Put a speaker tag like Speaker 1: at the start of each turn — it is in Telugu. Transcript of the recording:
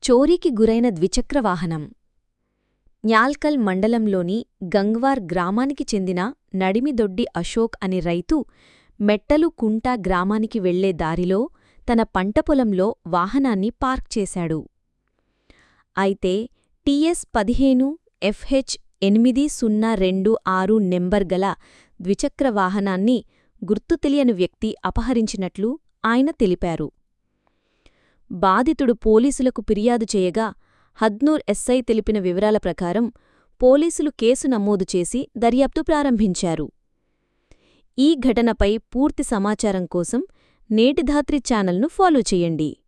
Speaker 1: చోరీకి గురైన ద్విచక్ర వాహనం న్యాల్కల్ మండలంలోని గంగ్వార్ గ్రామానికి చెందిన నడిమిదొడ్డి అశోక్ అనే రైతు మెట్టలు కుంట గ్రామానికి వెళ్లే దారిలో తన పంటపొలంలో వాహనాన్ని పార్క్ చేశాడు అయితే టీఎస్ పదిహేను ఎఫ్హెచ్ ఎనిమిది సున్నా రెండు ఆరు నెంబర్ గల ద్విచక్ర వాహనాన్ని గుర్తు తెలియని వ్యక్తి అపహరించినట్లు ఆయన తెలిపారు బాధితుడు పోలీసులకు ఫిర్యాదు చేయగా హద్నూర్ ఎస్ఐ తెలిపిన వివరాల ప్రకారం పోలీసులు కేసు నమోదు చేసి దర్యాప్తు ప్రారంభించారు ఈ ఘటనపై పూర్తి సమాచారం కోసం నేటిధాత్రి ఛానల్ను ఫాలో చేయండి